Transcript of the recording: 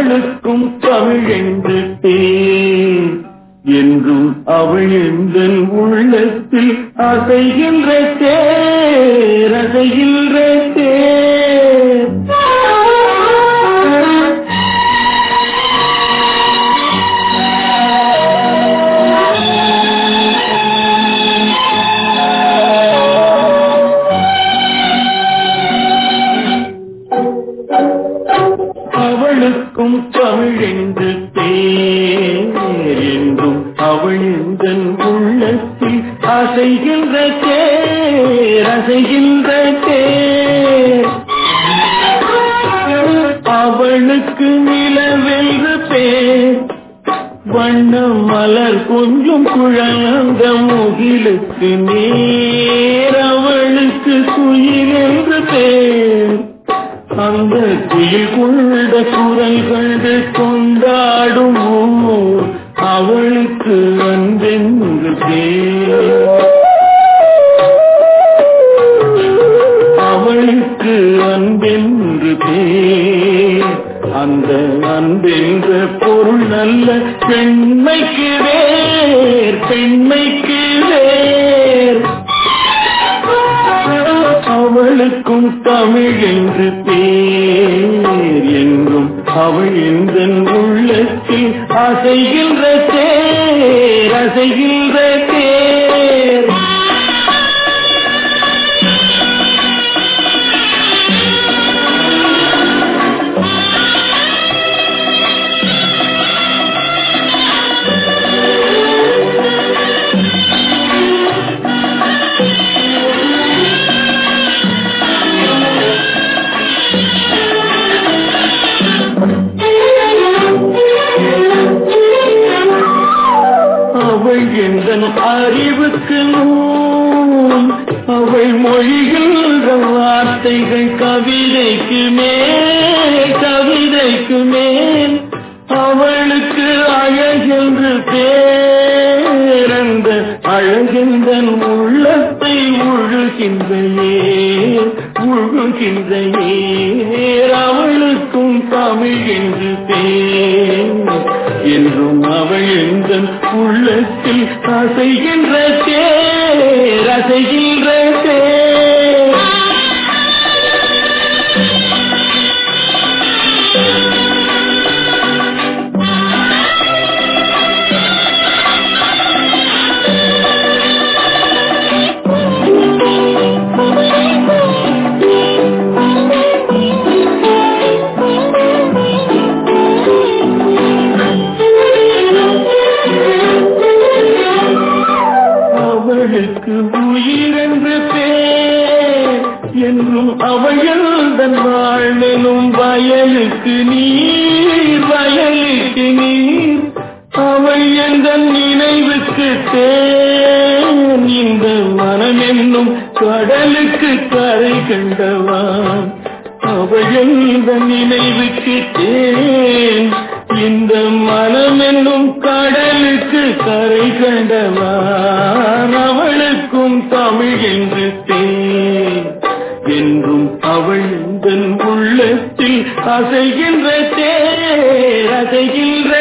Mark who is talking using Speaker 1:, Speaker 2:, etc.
Speaker 1: அவளுக்கும் தமிழென்று பேர் என்றும் அவள் எந்தன் உள்ளத்தில் அசைகின்ற தேர் அசைகின்ற தேர் அவளுக்கும் தமிழென்று பேர் என்றும் அவள் எந்தன் உள்ளத்தில் அசைகின்ற தேர் அசைகின்ற தேர் அவளுக்கு நிலவென்று பேர் வண்ண மலர் கொஞ்சம் குழந்த முகிலுக்கு நேர் அவளுக்கு குயில் என்று பேர் அந்த குயில் கொண்ட குரல் கண்டு கொண்டாடும் ஊர் அவளுக்கு அன்பென்று பேர் அவளுக்கு அன்பென்று பேர் அந்த அன்பென்ற பொருள் நல்ல பெண்மைக்கு வேர் பெண்மைக்கு வேர் அவளுக்கும் தமிழ் என்று பேர் என்றும் அவள் எந்தன் உள்ளத்தில் அசைகின்ற தேர் அசைகின்ற தேர் அவள் எந்தன் அறிவுக்கு நூல் அவள் மொழிகின்ற வார்த்தைகள் கவிதைக்கு மேல் கவிதைக்கு மேல் அவளுக்கு அழகென்று பேரந்த அழகெந்தன் உள்ளத்தை உழுகின்ற ஏர் உழுகின்ற ஏர் அவளுக்கும் தமிழ் என்று பேர் என்றும் அவள் எந்தன் உள்ளத்தில் அசைகின்ற தேர் அசைகின்ற தேர் அவளுக்கு உயிர் என்று பேர் என்றும் அவள் வாழ்வெனும் வயலுக்கு நீர் வயலுக்கு நீர் அவள் எந்த நினைவுக்கு தேன் இந்த மனம் என்னும் கடலுக்கு கரை கண்டவான் அவள் எந்த நினைவுக்கு தேன் இந்த மனம் என்னும் கடலுக்கு கரை கண்டவான் அவளுக்கும் தமிழ் என்று தேன் என்றும் அவள் எந்தன் உள்ளத்தில் அசைகின்ற தேர் அசைகின்ற